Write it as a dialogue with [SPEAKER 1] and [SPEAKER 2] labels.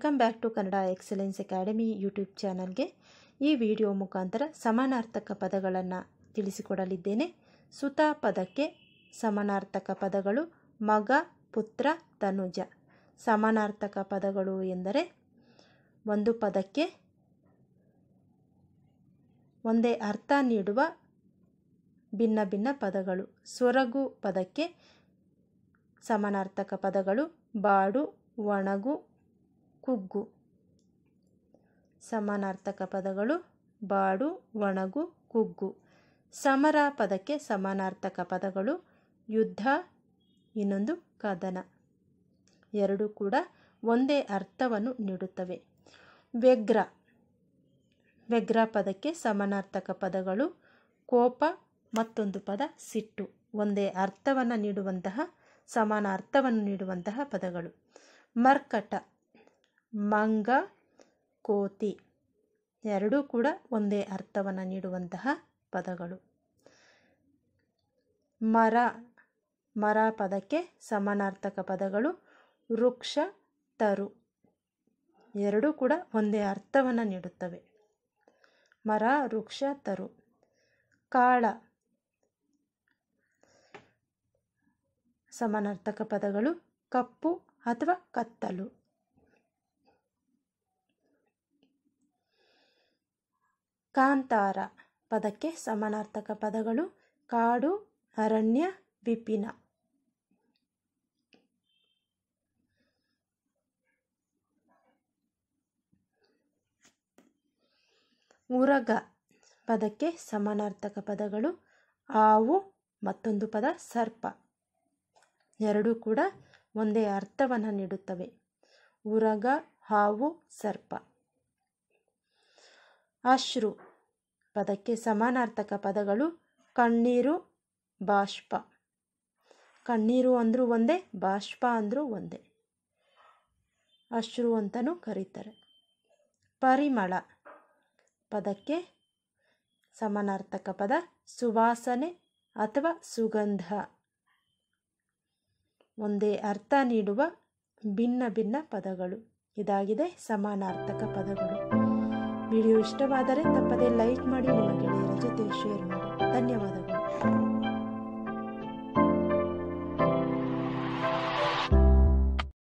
[SPEAKER 1] welcome back to Kannada excellence academy YouTube ಚಾನಲ್ಗೆ ಈ video ಮುಖಾಂತರ ಸಮಾನಾರ್ಥಕ ಪದಗಳನ್ನು ತಿಳಿಸಿಕೊಡಲಿದ್ದೇನೆ ಸುತ ಪದಕ್ಕೆ ಸಮಾನಾರ್ಥಕ ಪದಗಳು ಮಗ ಪುತ್ರ ತನುಜ ಸಮಾನಾರ್ಥಕ ಪದಗಳು ಎಂದರೆ ಒಂದು ಪದಕ್ಕೆ ಒಂದೇ ಅರ್ಥ ನೀಡುವ ಭಿನ್ನ ಭಿನ್ನ ಪದಗಳು ಸೊರಗು ಪದಕ್ಕೆ ಸಮಾನಾರ್ಥಕ ಪದಗಳು ಬಾಡು ಒಣಗು ಕುಗ್ಗು ಸಮಾನಾರ್ಥಕ ಪದಗಳು ಬಾಡು ಒಣಗು ಕುಗ್ಗು ಸಮರ ಪದಕ್ಕೆ ಸಮಾನಾರ್ಥಕ ಪದಗಳು ಯುದ್ಧ ಇನ್ನೊಂದು ಕದನ ಎರಡು ಕೂಡ ಒಂದೇ ಅರ್ಥವನ್ನು ನೀಡುತ್ತವೆ ವ್ಯಗ್ರ ವ್ಯಗ್ರ ಪದಕ್ಕೆ ಸಮಾನಾರ್ಥಕ ಪದಗಳು ಕೋಪ ಮತ್ತೊಂದು ಪದ ಸಿಟ್ಟು ಒಂದೇ ಅರ್ಥವನ್ನು ನೀಡುವಂತಹ ಸಮಾನ ಅರ್ಥವನ್ನು ನೀಡುವಂತಹ ಪದಗಳು ಮರ್ಕಟ ಮಂಗ ಕೋತಿ ಎರಡೂ ಕೂಡ ಒಂದೇ ಅರ್ಥವನ್ನು ನೀಡುವಂತಹ ಪದಗಳು ಮರ ಮರ ಪದಕ್ಕೆ ಸಮಾನಾರ್ಥಕ ಪದಗಳು ವೃಕ್ಷ ತರು ಎರಡೂ ಕೂಡ ಒಂದೇ ಅರ್ಥವನ್ನು ನೀಡುತ್ತವೆ ಮರ ವೃಕ್ಷ ತರು ಕಾಳ ಸಮಾನಾರ್ಥಕ ಪದಗಳು ಕಪ್ಪು ಅಥವಾ ಕತ್ತಲು ಕಾಂತಾರ ಪದಕ್ಕೆ ಸಮಾನಾರ್ಥಕ ಪದಗಳು ಕಾಡು ಅರಣ್ಯ ವಿಪಿನ ಉರಗ ಪದಕ್ಕೆ ಸಮಾನಾರ್ಥಕ ಪದಗಳು ಆವು ಮತ್ತೊಂದು ಪದ ಸರ್ಪ ಎರಡೂ ಕೂಡ ಒಂದೇ ಅರ್ಥವನ್ನು ನೀಡುತ್ತವೆ ಉರಗ ಹಾವು ಸರ್ಪ ಅಶ್ರು ಪದಕ್ಕೆ ಸಮಾನಾರ್ಥಕ ಪದಗಳು ಕಣ್ಣೀರು ಬಾಷ್ಪ ಕಣ್ಣೀರು ಅಂದರೂ ಒಂದೇ ಬಾಷ್ಪ ಅಂದರೂ ಒಂದೇ ಅಶ್ರು ಅಂತಲೂ ಕರೀತಾರೆ ಪರಿಮಳ ಪದಕ್ಕೆ ಸಮಾನಾರ್ಥಕ ಪದ ಸುವಾಸನೆ ಅಥವಾ ಸುಗಂಧ ಒಂದೇ ಅರ್ಥ ನೀಡುವ ಭಿನ್ನ ಭಿನ್ನ ಪದಗಳು ಇದಾಗಿದೆ ಸಮಾನಾರ್ಥಕ ಪದಗಳು ವಿಡಿಯೋ ಇಷ್ಟವಾದರೆ ತಪ್ಪದೇ ಲೈಕ್ ಮಾಡಿ ನಿಮ್ಮ ಗೆಳೆಯರ ಜೊತೆ ಶೇರ್ ಮಾಡಿ ಧನ್ಯವಾದಗಳು